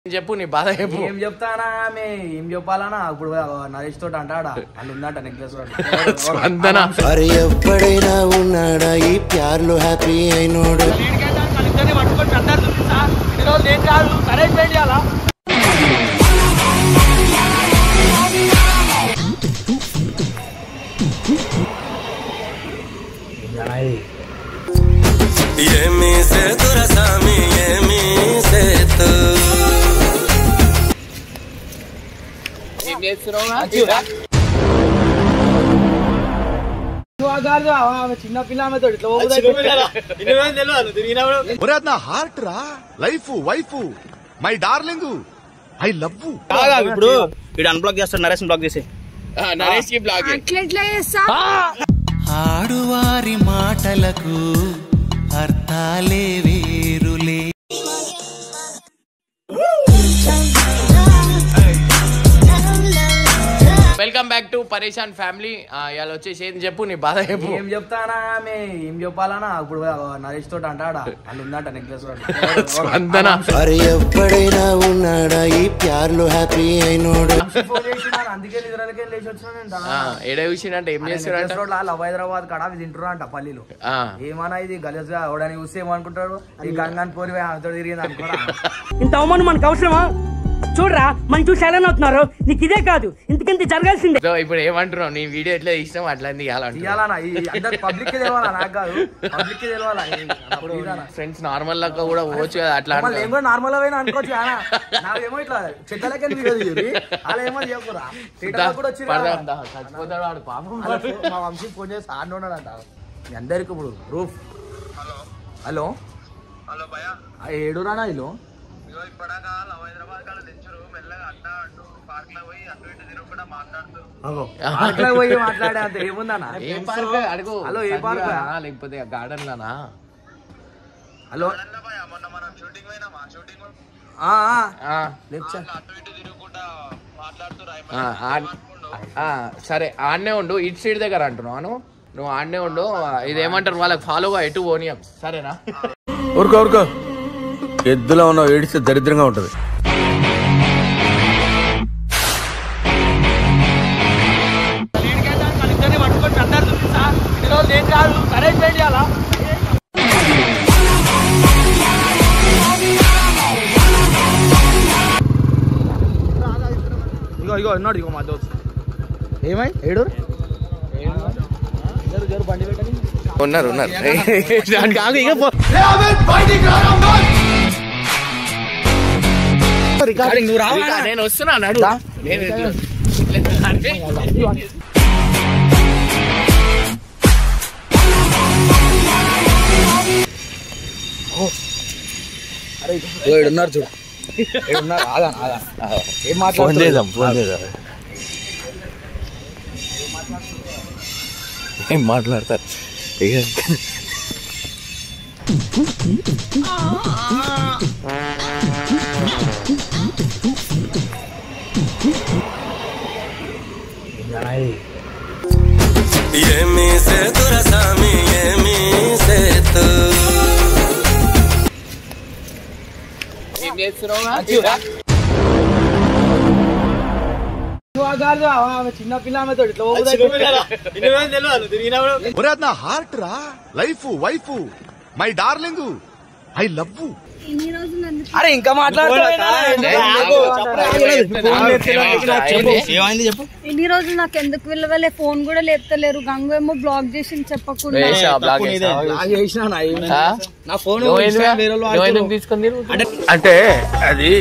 చెప్పు నీ బాధ చెప్పు ఏం చెప్తానా ఆమె ఏం చెప్పాలనా ఇప్పుడు నరేష్ తోటి అంటాడా వాళ్ళు ఉందంట నెక్లెస్ స్పందన అరే ఎప్పుడైనా ఉన్నాడా ఈ ప్యార్లో హ్యాపీ అయినోడు ఏమి సేతుర సామి ఏమి సేతు ఏం చేస్తున్నావు చిన్న పిల్ల ఆమె తోటి ఇట్లా ఒరే అది నా హార్ట్ రా life wife my darling I love ఇప్పుడు వీడు అన్బ్లాక్ చేస్తాడు నరేష్ బ్లాక్ చేసి నరేష్ కి బ్లాగ్ అట్లెట్లా చేస్తా ఆడువారి మాటలకు అర్థాలే వేరులే welcome back to Pareshan family ఇవాళ వచ్చేసి ఏం చెప్పు నీ బాధ చెప్పు ఏం చెప్తానా ఆమె ఏం చెప్పాలనా ఇప్పుడు నరేష్ తోటి అంటాడా వాళ్ళు ఉందంట నెక్లెస్ స్పందన అరే ఎప్పుడైనా ఉన్నాడా ఈ ప్యార్లో హ్యాపీ అయినోడు ఫోన్ చేసిన అందుకే నిద్రలకే లేచి వచ్చినా ఆ, ఏడ చూసినట్టు ఏం చేస్తున్నాడంట రోడ్ లవ్ హైదరాబాద్ కాడ అవి తింటున్నా అంట పల్లీలు ఆ, ఏమన్నా ఇది గలీజ్ గా అవడానికి చూస్తే ఏమనుకుంటాడు ఈ గంగాన్ పోరి ఆమెతో తిరిగింది అనుకోరా ఇంత అవమానం మనకు అవసరమా చూడరా మనం చూసి ఎలా అవుతున్నారు నీకు ఇదే కాదు ఇంతకింత జరగాల్సిందే సో ఇప్పుడు ఏమంటున్నావు నీ వీడియో ఎట్లా తీసినావు అట్లా తీయాలంటున్నావు ఇయ్యాలనా ఈ అందరు పబ్లిక్ కి తెలవాలా నాకు కాదు పబ్లిక్ కి తెలవాలా అప్పుడు ఫ్రెండ్స్ నార్మల్ లాగా కూడా పోవచ్చు కదా అట్లా మళ్ళీ అంటావు. ఏం కూడా నార్మల్ అయినా అనుకోవచ్చు కానీ నాకేమో ఇట్లా చెట్టలకే దిగదు అలా ఏమో చెప్పరా థియేటర్లో కూడా వచ్చి పడదాం దా, చచ్చిపోతాడు వాడు పాపం మా వంశీ ఫోన్ చేసి ఆడిన ఉన్నాడంట మీ అందరికి ఇప్పుడు రూఫ్ హలో హలో భయ ఆ ఏడురానా ఇల్లు ఇగో ఇప్పటిదాకా లవ్ హైదరాబాద్ కాడ తెచ్చారు మెల్లగా అట్ట అటు పార్క్ లో పోయి అటు ఇటు తిరుగుకుండా మాట్లాడుతూ అట్లా పోయి మాట్లాడే అంత ఏముందన్నా ఏ పార్క్ అడుగు హలో, ఏ పార్క్? సంధ్యానా, లేకపోతే గార్డెన్ లానా హలో అన్న భయ మొన్న మనం షూటింగ్ పోయినామా షూటింగ్ ఆ, ఆ. ఆ, లేపు సార్. అటు ఇటు తిరుగుకుంటా మాట్లాడుతూ రాయి ఆ, ఆ, ఆ, సరే ఆడనే ఉండు ఇటు సైడ్ దగ్గర అంటున్నావు నువ్వు ఆడనే ఉండు ఇదేమంటారు వాళ్ళకి ఫాలోగా ఎటు పోనీయం సరేనా ఊరుకో ఊరుకో ఎద్దులో ఉన్న ఏడిస్తే దరిద్రంగా ఉంటది ఇగో ఇగో ఉన్నాడు ఇగో మా దోస్త్ ఏమై ఏడు ఉన్నారు ఉన్నారు దానికి ఆగు, ఇక పో. ఇక నేను వస్తున్నా నడు నేను ఇట్లా- ఇట్లా- అంటే- ఏడున్నారు చూడు ఏడున్నారు ఆగా ఆగా ఏం ఫోన్ మాట్లాడుతున్నాడు చేద్దాం ఫోన్ చేద్దాం ఏం మాట్లాడతారు ఇక ఏమి సేతుర సామి ఏమి సేతు ఏం చేస్తున్నావు చిన్న పిల్ల ఆమె తోటి ఇట్లా ఒరే అది నా హార్ట్ రా life wife my darling I love ఎన్ని రోజులు ఎందుకు అరే ఇంకా ఏమైంది చెప్పు ఎన్ని రోజులు నాకు ఎందుకు విలువలే ఫోన్ కూడా లేపుతలేరు గంగు ఏమో బ్లాక్ చేసి చెప్పకుండా వేసా, బ్లాగ్ వేసా. చేసిన ఆ? నా ఫోన్ నువ్వు ఎందుకు- వేరే వాళ్ళు నువ్వు ఎందుకు వాడుతున్నారు. తీసుకుంది అంటే అది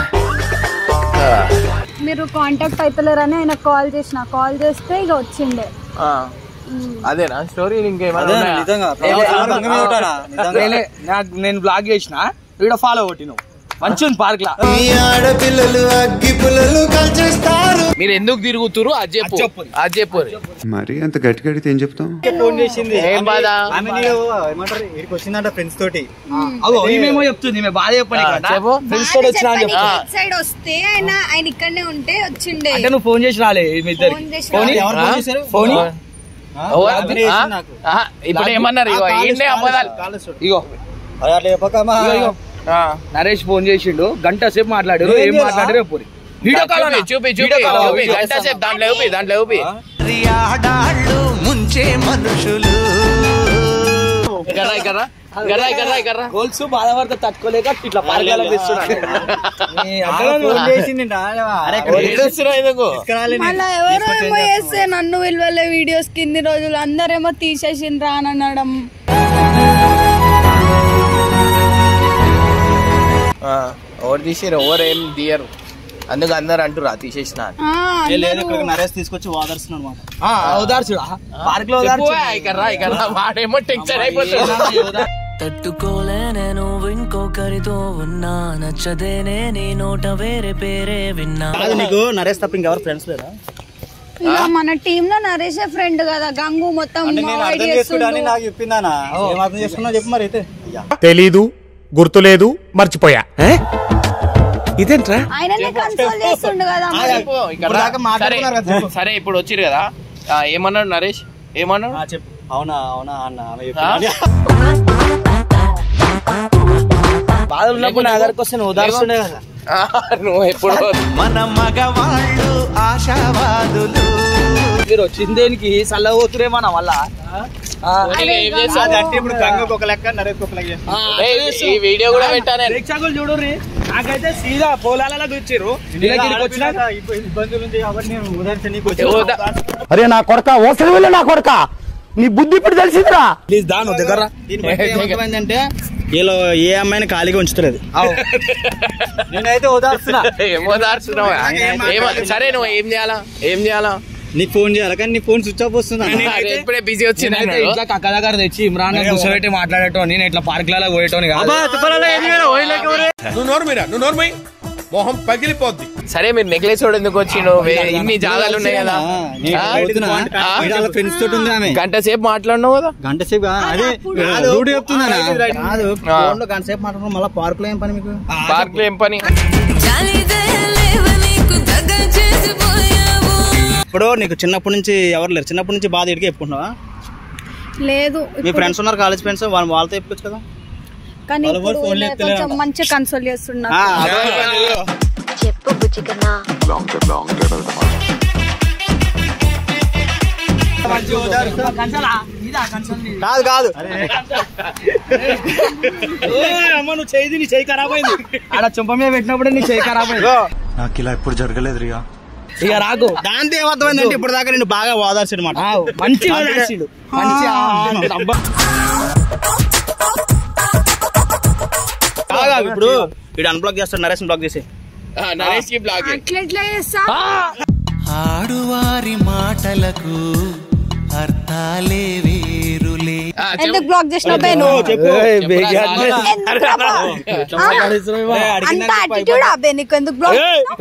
మీరు కాంటాక్ట్ అవుతలేరని ఆయన కాల్ చేసిన కాల్ చేస్తే ఇక వచ్చిండే అదేనా స్టోరీ ఇంకేమైనా ఉన్నాయా? నేనే- నాకు నేను బ్లాగ్ చేసిన వీడియో ఫాలో కొట్టి నువ్వు మంచి ఉంది పార్క్ లా ఈ ఆడపిల్లలు అగ్గి పుల్లలు కాల్చేస్తారు మీరు ఎందుకు తిరుగుతురు అది చెప్పు చెప్పు. అది చెప్పు మరి అంత గట్టి గడితే ఏం చెప్తాం ఫోన్ చేసింది ఏం బాధ ఆమె నీకు ఏమంటారు ఇక్కడికి వచ్చిందంట ఫ్రెండ్స్ తోటి అగో ఈమెమో చెప్తుంది ఈమె బాధ చెప్పని ఆ, చెప్పు. ఫ్రెండ్స్ తోటి వచ్చినా అని చెప్పు ఆ. సైడ్ వస్తే ఆయన ఆయన ఇక్కడనే ఉంటే వచ్చిండే అంటే నువ్వు ఫోన్ చేసి రాలే మీ ఇద్దరికి ఫోన్ చేసి ఫోన్ రాలే. ఎవరు ఫోన్ చేశారు ఫోన్ ఓ, బ్లాక్ చేసి ఆ? నాకు. ఆ, ఇప్పుడు ఏమన్నారు ఇగో ఈయన్నే అమ్మదాలు ఇగో అదే అట్లా చెప్పకమ్మా ఇగో, ఇగో నరేష్ ఫోన్ చేసిండు గంట సేపు మాట్లాడారు ఏం మాట్లాడారు చెప్పు వీడియో కాల్ అన్న. చూపి చూపి వీడియో కాల్ చూపి వీడియో గంట సేపు దాంట్లో చూపి దాంట్లో చూపి ముంచే మనుషులు గర్రా గర్రా గర్రా గర్రా గర్రా గోల్స్ బాధపడితే తట్టుకోలేక ఇట్లా పార్గాల ఫోన్ చేసింది ఏడుస్తున్నావు ఎందుకు మళ్ళా ఎవరో ఏమో చేస్తే నన్ను విలువలే వీడియోస్ కింది రోజులు అందరేమో తీసేసిండ్రా అని అనడం ఎవరు తీసారు ఎవరు ఏం తీయరు అందుకు అందరు అంటారు తీసేసిన అని. ఆ, లేదు అందరూ- ఇక్కడ నరేష్ తీసుకొచ్చి వాదరుస్తున్నాడు అనమాట ఓదార్చుడా పార్క్ లో చెప్పు, ఇక్కడ రా, ఇక్కడ రా. వాడేమో టెన్షన్ అయిపోతుంది తట్టుకోలే నేను ఇంకొకరితో ఉన్నా నచ్చదేనే నీ నోట వేరే పేరే విన్నా కాదు నీకు నరేష్ తప్ప ఇంకెవరు ఫ్రెండ్స్ లేదా ఇక మన టీమ్ లో నరేషే ఫ్రెండ్ కదా గంగు మొత్తం అంటే నేను avoid అర్థం చేసుకుంటాను చేస్తుండు. నాకు చెప్పిందానా ఏం అర్థం చేసుకున్నా చెప్పు మరి అయితే తెలీదు గుర్తులేదు మర్చిపోయా ఇదేంట్రా ఆయననే కన్సోల్ చేస్తుండు కదా మరి. చెప్పు, ఇక్కడ రా. సరే సరే ఇప్పుడు వచ్చిరు కదా ఆ, ఏమన్నాడు నరేష్ ఏమన్నాడు చెప్పు అవునా అవునా అన్న ఆమె ఆ? బాధ ఉన్నప్పుడు నా దగ్గరకు వస్తే నువ్వు ఓదార్చుండే కదా ఆ, నువ్వు ఎప్పుడు మన మగవాళ్ళు ఆశావాదులు మీరు వచ్చిన దేనికి సల్ల పోతురేమో నా వల్ల నీకు ఏం చేస్తావు? అంటే ఇప్పుడు గంగకు ఒక లెక్క నరేష్ ఒక లెక్క ఏయ్, ఈ వీడియో కూడా పెట్టాను ప్రేక్షకులు చూడుర్రి నాకైతే సీదా పోలాలలో కూర్చిర్రు వీళ్ళకి ఇక్కడికి వచ్చినాక ఇబ్బందులు ఉంది కాబట్టి నేను ఉదాహరణ నీకు వచ్చి అరే నా కొడక ఓసరి వెళ్ళి నా కొడక నీ బుద్ధి ఇప్పుడు తెలిసిందిరా ప్లీజ్ దా నువ్వు దగ్గర దీన్ని బట్టి ఏమర్థమైందంటే వీళ్ళు ఏ అమ్మాయిని ఖాళీగా ఉంచుతలేదు నేనైతే ఉదాహరణ ఏమో దాచుతున్నావా? ఏమో సరే నువ్వు ఏం చేయాలా ఏం చేయాలా నీకు ఫోన్ చేయాలి కానీ నీ ఫోన్ స్విచ్ ఆఫ్ వస్తుంది అరే, ఇప్పుడే బిజీ వచ్చింది నేనైతే ఇట్లా కక్క దగ్గర తెచ్చి ఇమ్రాన్ కూర్చోబెట్టి మాట్లాడేటో నేను ఇట్లా పార్క్ లలో పోయేటోని కాదు నువ్వు నోర్మిరా నువ్వు నోర్మై మొహం పగిలిపోద్ది సరే మీరు నెక్లెస్ కూడా ఎందుకు వచ్చిండు వే- ఇన్ని జాగాలు ఉన్నాయి కదా ఆ? ఆ? ఫ్రెండ్స్ తోటి ఉంది ఆమె గంట సేపు మాట్లాడినావు కదా గంట సేపు కాదు, అదే రూట్ చెప్తున్నా కాదు ఆ. ఫోన్ లో గంట సేపు మాట్లాడుకున్నాం మళ్ళీ పార్క్ లో ఏం పని మీకు పార్క్ లో ఏం పని ఇప్పుడు నీకు చిన్నప్పటి నుంచి ఎవరు లేరు చిన్నప్పటి నుంచి బాధ ఇడికి చెప్పుకుంటున్నావా లేదు మీ ఇప్పుడు- ఫ్రెండ్స్ ఉన్నారు కాలేజ్ ఫ్రెండ్స్ వాళ్ళ వాళ్ళతో చెప్పుకోవచ్చు కదా కానీ వాళ్ళ ఇప్పుడు ఫోన్ ఈయన లేపుతలేరు కొంచెం మంచిగా కన్సోల్ చేస్తున్నా ఆ, అదే. చెప్పు బుచ్చికన్నా కాదు కాదు ఓయ్ అమ్మ నువ్వు చేయి నీ చేయి ఖరాబ్ అయింది ఆడ చుంప మీద పెట్టినప్పుడే నీ చేయి ఖరాబ్ అయింది నాకు ఇలా ఎప్పుడు జరగలేదు రియా ఇక రాకు దాంతో ఏమర్థమైందంటే ఇప్పుడు దాకా నేను బాగా వాదార్చాడు మాట మంచి ఓదార్చిండు. మంచి ఆ, అబ్బా. కాగా ఇప్పుడు వీడు అన్బ్లాక్ చేస్తాడు నరేష్ బ్లాక్ చేసి ఆ, నరేష్ కి బ్లాగ్ అట్లా ఎట్లా చేస్తా ఆడువారి మాటలకు అర్థాలే వేరులే ఎందుకు బ్లాక్ చేసిన బేను అంత అటిట్యూడ్ అబ్బే నీకు ఎందుకు బ్లాక్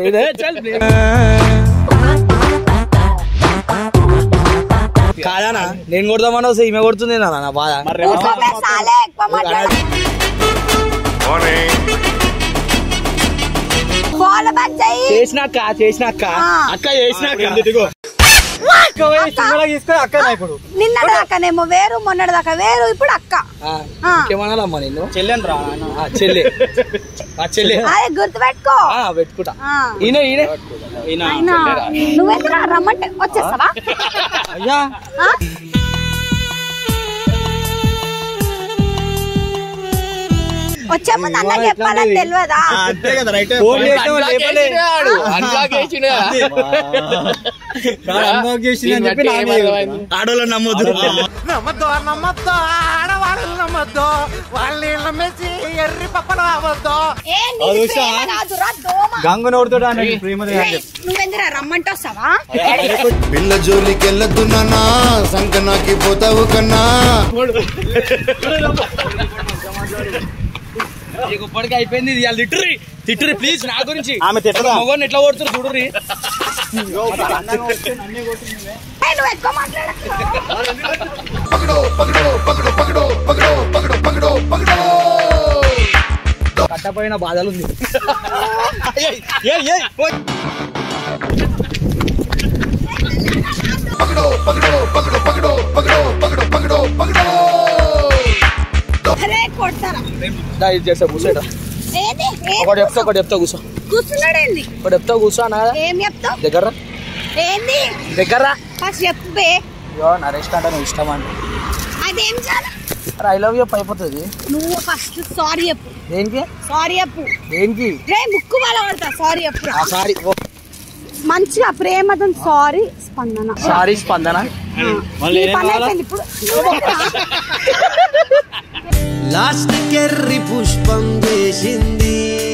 కాదానా నేను కొడదామని వస్తే ఈమె కొడుతుంది నా నా బాధ సాలే ఎక్కువ మాట్లాడు ఫాలో బ్యాక్ చెయ్యి చేసినాక చేసినాక ఆ. అక్క చేసినాక తీసుకొని అక్క ఇప్పుడు నిన్నటి దాకానేమో వేరు మొన్నటి దాకా వేరు ఇప్పుడు అక్క ఆ. ఏమనాలమ్మా నిన్ను చెల్లెని రా ఆ, చెల్లి ఆ చెల్లి అదే గుర్తుపెట్టుకో ఆ, పెట్టుకుంటా ఆ. ఈయన ఈయన ఈయన అయినా నువ్వెందుకు రమ్మంటే వచ్చేస్తావా అయ్యా ఆ? వచ్చే ముందు అన్న చెప్పాలని తెలియదా ఆ, అంతే కదా రైట్ ఫోన్ చేసావు లేపలే అన్బ్లాక్ చేసిండు అన్బ్లాక్ చేసిండు అని చెప్పి నా మీద ఆడోళ్ళు నమ్మొద్దు నమ్మద్దు నమ్మద్దు ఆడవాళ్ళు నమ్మద్దు వాళ్ళని నమ్మేసి ఎర్రి పప్పలు అవ్వద్దు ఏ, నీది ప్రేమ కాదురా, దోమ. గంగు నోడుతాడు అని ప్రేమది అని ఏయ్, చెప్పి నువ్వెందుకురా రమ్మంటే వస్తావా పిల్ల జోలికెళ్ళద్దు నాన్నా సంకనాకి పోతావు కన్నా నీకు ఇప్పటికే అయిపోయింది ఇది తిట్టుర్రి తిట్టుర్రి ప్లీజ్ నా గురించి ఆమె తిట్టదా? మగోని ఎట్లా కొడుతురు చూడుర్రి ఏయ్, నువ్వు ఎక్కువ మాట్లాడకు కట్టపోయిన బాధలు ఉంది అరే కొడతారా దా, ఇది చేస్తా కూర్చోట ఏది ఒకటి చెప్తా ఒకటి చెప్తా కూర్చో కూర్చున్నాడేంది ఒకటి చెప్తా కూర్చో అన్నా కదా ఏం చెప్తావు దగ్గర రా. ఏంది దగ్గర రా. ఫస్ట్ చెప్పే అయ్యో నరేష్ అంటే నువ్వు ఇష్టం అంటే అదేం చాలా ఐ లవ్ యూ అయిపోతుంది నువ్వు ఫస్ట్ సారీ చెప్పు దేనికి సారీ చెప్పు దేనికి రే ముక్కు వాళ్ళ పడతా సారీ చెప్పు ఆ సారీ ఓ మంచిగా ప్రేమతో సారీ స్పందన సారీ స్పందన నీ పని అయిపోయింది ఇప్పుడు లాస్ట్ కెర్రి పుష్పం వేసింది